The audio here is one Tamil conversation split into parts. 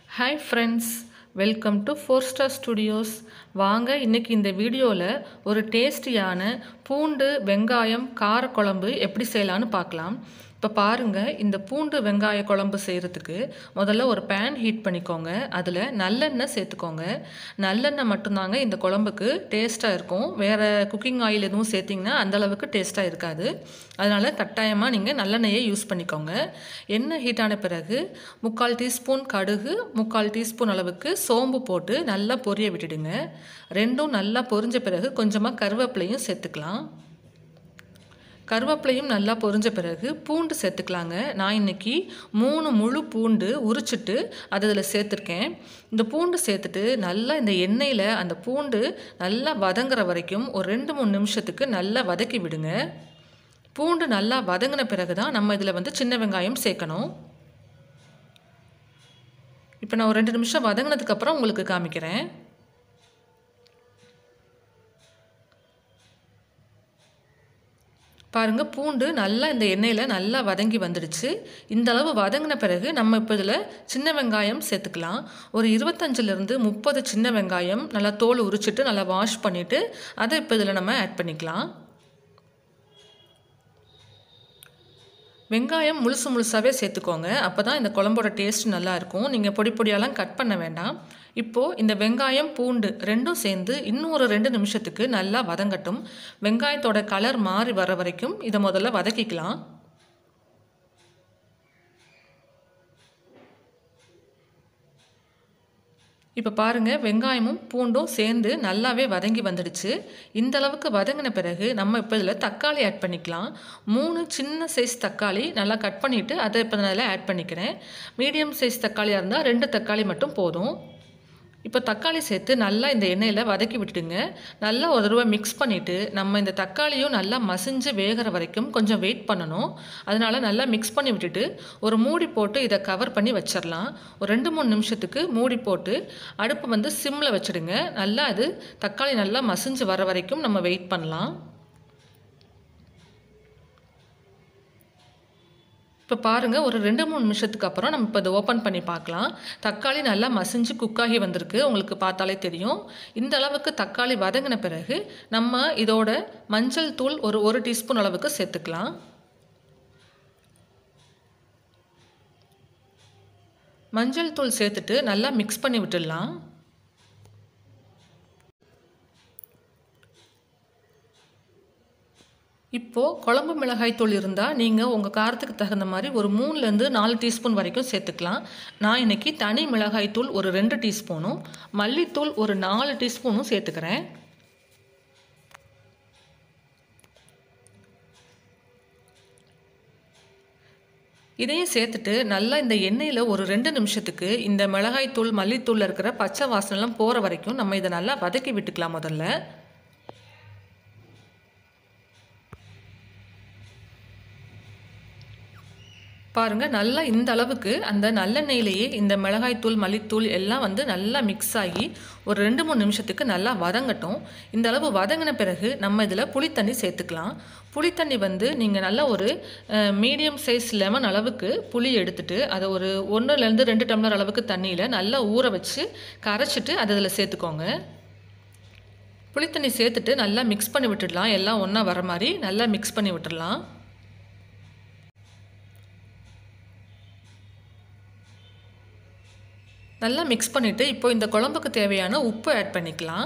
hi friends welcome to four star studios வாங்க இன்றைக்கி இந்த வீடியோவில் ஒரு டேஸ்டியான பூண்டு வெங்காயம் காரக்குழம்பு எப்படி செய்யலான்னு பார்க்கலாம் இப்போ பாருங்கள் இந்த பூண்டு வெங்காய குழம்பு செய்கிறதுக்கு முதல்ல ஒரு பேன் ஹீட் பண்ணிக்கோங்க அதில் நல்லெண்ணெய் சேர்த்துக்கோங்க நல்லெண்ணெய் மட்டும்தாங்க இந்த குழம்புக்கு டேஸ்ட்டாக இருக்கும் வேறு குக்கிங் ஆயில் எதுவும் சேர்த்திங்கன்னா அந்தளவுக்கு டேஸ்ட்டாக இருக்காது அதனால் கட்டாயமாக நீங்கள் நல்லெண்ணெயை யூஸ் பண்ணிக்கோங்க எண்ணெய் ஹீட் ஆன பிறகு முக்கால் டீஸ்பூன் கடுகு முக்கால் டீஸ்பூன் அளவுக்கு சோம்பு போட்டு நல்லா பொரிய விட்டுடுங்க ரெண்டும் நல்லா பொரிஞ்ச பிறகு கொஞ்சமாக கருவேப்பிலையும் சேர்த்துக்கலாம் கருவேப்பிலையும் நல்லா பொரிஞ்ச பிறகு பூண்டு சேர்த்துக்கலாங்க நான் இன்றைக்கி மூணு முழு பூண்டு உரிச்சிட்டு அது அதில் சேர்த்துருக்கேன் இந்த பூண்டு சேர்த்துட்டு நல்லா இந்த எண்ணெயில் அந்த பூண்டு நல்லா வதங்குற வரைக்கும் ஒரு ரெண்டு மூணு நிமிஷத்துக்கு நல்லா வதக்கி விடுங்க பூண்டு நல்லா வதங்கின பிறகு தான் நம்ம இதில் வந்து சின்ன வெங்காயம் சேர்க்கணும் இப்போ நான் ஒரு ரெண்டு நிமிஷம் வதங்கினதுக்கப்புறம் உங்களுக்கு காமிக்கிறேன் பாருங்கள் பூண்டு நல்லா இந்த எண்ணெயில் நல்லா வதங்கி வந்துடுச்சு இந்த அளவு வதங்கின பிறகு நம்ம இப்போ இதில் சின்ன வெங்காயம் சேர்த்துக்கலாம் ஒரு இருபத்தஞ்சிலேருந்து முப்பது சின்ன வெங்காயம் நல்லா தோல் உரிச்சிட்டு நல்லா வாஷ் பண்ணிவிட்டு அதை இப்போ இதில் நம்ம ஆட் பண்ணிக்கலாம் வெங்காயம் முழுசு முழுசாகவே சேர்த்துக்கோங்க அப்போ தான் இந்த குழம்போட டேஸ்ட் நல்லாயிருக்கும் நீங்கள் பொடி பொடியாலாம் கட் பண்ண வேண்டாம் இப்போது இந்த வெங்காயம் பூண்டு ரெண்டும் சேர்ந்து இன்னும் ஒரு ரெண்டு நிமிஷத்துக்கு நல்லா வதங்கட்டும் வெங்காயத்தோட கலர் மாறி வர வரைக்கும் இதை முதல்ல வதக்கிக்கலாம் இப்போ பாருங்கள் வெங்காயமும் பூண்டும் சேர்ந்து நல்லாவே வதங்கி வந்துடுச்சு இந்த அளவுக்கு வதங்கின பிறகு நம்ம இப்போ இதில் தக்காளி ஆட் பண்ணிக்கலாம் மூணு சின்ன சைஸ் தக்காளி நல்லா கட் பண்ணிவிட்டு அதை இப்போ நல்லா ஆட் பண்ணிக்கிறேன் மீடியம் சைஸ் தக்காளியாக இருந்தால் ரெண்டு தக்காளி மட்டும் போதும் இப்போ தக்காளி சேர்த்து நல்லா இந்த எண்ணெயில் வதக்கி விட்டுடுங்க நல்லா ஒரு தடவை மிக்ஸ் பண்ணிவிட்டு நம்ம இந்த தக்காளியும் நல்லா மசிஞ்சு வேகிற வரைக்கும் கொஞ்சம் வெயிட் பண்ணணும் அதனால் நல்லா மிக்ஸ் பண்ணி விட்டுட்டு ஒரு மூடி போட்டு இதை கவர் பண்ணி வச்சிடலாம் ஒரு ரெண்டு மூணு நிமிஷத்துக்கு மூடி போட்டு அடுப்பு வந்து சிம்மில் வச்சுடுங்க நல்லா அது தக்காளி நல்லா மசிஞ்சு வர வரைக்கும் நம்ம வெயிட் பண்ணலாம் இப்போ பாருங்கள் ஒரு ரெண்டு மூணு நிமிஷத்துக்கு அப்புறம் நம்ம இப்போ இதை ஓப்பன் பண்ணி பார்க்கலாம் தக்காளி நல்லா மசிஞ்சு குக்காகி வந்திருக்கு உங்களுக்கு பார்த்தாலே தெரியும் இந்த அளவுக்கு தக்காளி வதங்கின பிறகு நம்ம இதோட மஞ்சள் தூள் ஒரு ஒரு டீஸ்பூன் அளவுக்கு சேர்த்துக்கலாம் மஞ்சள் தூள் சேர்த்துட்டு நல்லா மிக்ஸ் பண்ணி விட்டுடலாம் இப்போது குழம்பு மிளகாய் தூள் இருந்தால் நீங்கள் உங்கள் காரத்துக்கு தகுந்த மாதிரி ஒரு மூணுலேருந்து நாலு டீஸ்பூன் வரைக்கும் சேர்த்துக்கலாம் நான் இன்றைக்கி தனி மிளகாய் தூள் ஒரு ரெண்டு டீஸ்பூனும் மல்லித்தூள் ஒரு நாலு டீஸ்பூனும் சேர்த்துக்கிறேன் இதையும் சேர்த்துட்டு நல்லா இந்த எண்ணெயில் ஒரு ரெண்டு நிமிஷத்துக்கு இந்த மிளகாய் தூள் மல்லித்தூளில் இருக்கிற பச்சை வாசனைலாம் போகிற வரைக்கும் நம்ம இதை நல்லா வதக்கி விட்டுக்கலாம் முதல்ல பாருங்கள் நல்லா இந்த அளவுக்கு அந்த நல்லெண்ணெயிலேயே இந்த மிளகாய்த்தூள் மல்லித்தூள் எல்லாம் வந்து நல்லா மிக்ஸ் ஆகி ஒரு ரெண்டு மூணு நிமிஷத்துக்கு நல்லா வதங்கட்டும் இந்த அளவு வதங்கின பிறகு நம்ம இதில் புளித்தண்ணி சேர்த்துக்கலாம் புளித்தண்ணி வந்து நீங்கள் நல்லா ஒரு மீடியம் சைஸ் லெமன் அளவுக்கு புளி எடுத்துட்டு அதை ஒரு ஒன்றுலேருந்து ரெண்டு டம்ளர் அளவுக்கு தண்ணியில் நல்லா ஊற வச்சு கரைச்சிட்டு அதை இதில் சேர்த்துக்கோங்க புளித்தண்ணி சேர்த்துட்டு நல்லா மிக்ஸ் பண்ணி விட்டுடலாம் எல்லாம் ஒன்றா வர மாதிரி நல்லா மிக்ஸ் பண்ணி விட்டுடலாம் நல்லா மிக்ஸ் பண்ணிவிட்டு இப்போ இந்த குழம்புக்கு தேவையான உப்பு ஆட் பண்ணிக்கலாம்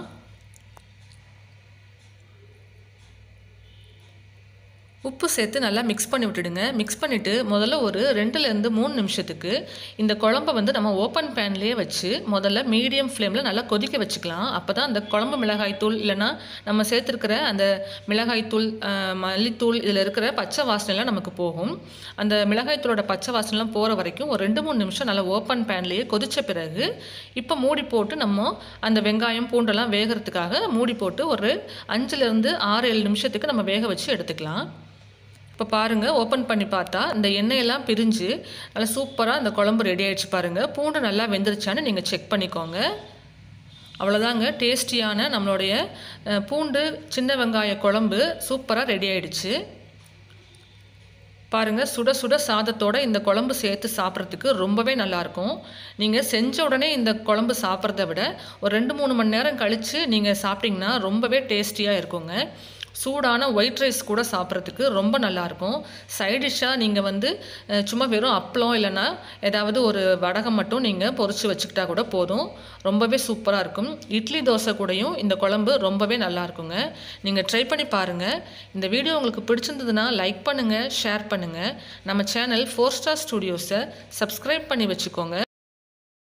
உப்பு சேர்த்து நல்லா மிக்ஸ் பண்ணி விட்டுடுங்க மிக்ஸ் பண்ணிவிட்டு முதல்ல ஒரு ரெண்டுலேருந்து மூணு நிமிஷத்துக்கு இந்த குழம்பை வந்து நம்ம ஓப்பன் பேன்லேயே வச்சு முதல்ல மீடியம் ஃப்ளேமில் நல்லா கொதிக்க வச்சுக்கலாம் அப்போ தான் அந்த குழம்பு மிளகாய் தூள் இல்லைன்னா நம்ம சேர்த்துருக்கிற அந்த மிளகாய் தூள் மல்லித்தூள் இதில் இருக்கிற பச்சை வாசனைலாம் நமக்கு போகும் அந்த மிளகாய் தூளோட பச்சை வாசனைலாம் போகிற வரைக்கும் ஒரு ரெண்டு மூணு நிமிஷம் நல்லா ஓப்பன் பேன்லேயே கொதித்த பிறகு இப்போ மூடி போட்டு நம்ம அந்த வெங்காயம் பூண்டெல்லாம் வேகிறதுக்காக மூடி போட்டு ஒரு அஞ்சுலேருந்து ஆறு ஏழு நிமிஷத்துக்கு நம்ம வேக வச்சு எடுத்துக்கலாம் இப்போ பாருங்கள் ஓப்பன் பண்ணி பார்த்தா இந்த எண்ணெயெல்லாம் பிரிஞ்சு நல்லா சூப்பராக அந்த குழம்பு ரெடி ஆகிடுச்சு பாருங்கள் பூண்டு நல்லா வெந்துருச்சான்னு நீங்கள் செக் பண்ணிக்கோங்க அவ்வளோதாங்க டேஸ்டியான நம்மளுடைய பூண்டு சின்ன வெங்காய குழம்பு சூப்பராக ரெடி ஆகிடுச்சு பாருங்கள் சுட சுட சாதத்தோட இந்த குழம்பு சேர்த்து சாப்பிட்றதுக்கு ரொம்பவே நல்லாயிருக்கும் நீங்கள் செஞ்ச உடனே இந்த குழம்பு சாப்பிட்றத விட ஒரு ரெண்டு மூணு மணி நேரம் கழித்து நீங்கள் சாப்பிட்டிங்கன்னா ரொம்பவே டேஸ்டியாக இருக்குங்க சூடான ஒயிட் ரைஸ் கூட சாப்பிட்றதுக்கு ரொம்ப நல்லாயிருக்கும் சைடிஷ்ஷாக நீங்கள் வந்து அஹ், சும்மா வெறும் அப்பளம் இல்லைன்னா ஏதாவது ஒரு வடகம் மட்டும் நீங்கள் பொரிச்சு வச்சுக்கிட்டா கூட போதும் ரொம்பவே சூப்பராக இருக்கும் இட்லி தோசை கூடயும் இந்த குழம்பு ரொம்பவே நல்லா இருக்குங்க நீங்கள் ட்ரை பண்ணி பாருங்கள் இந்த வீடியோ உங்களுக்கு பிடிச்சிருந்ததுன்னா லைக் பண்ணுங்கள் ஷேர் பண்ணுங்கள் நம்ம சேனல் ஃபோர் ஸ்டார் ஸ்டுடியோஸை சப்ஸ்கிரைப் பண்ணி வச்சுக்கோங்க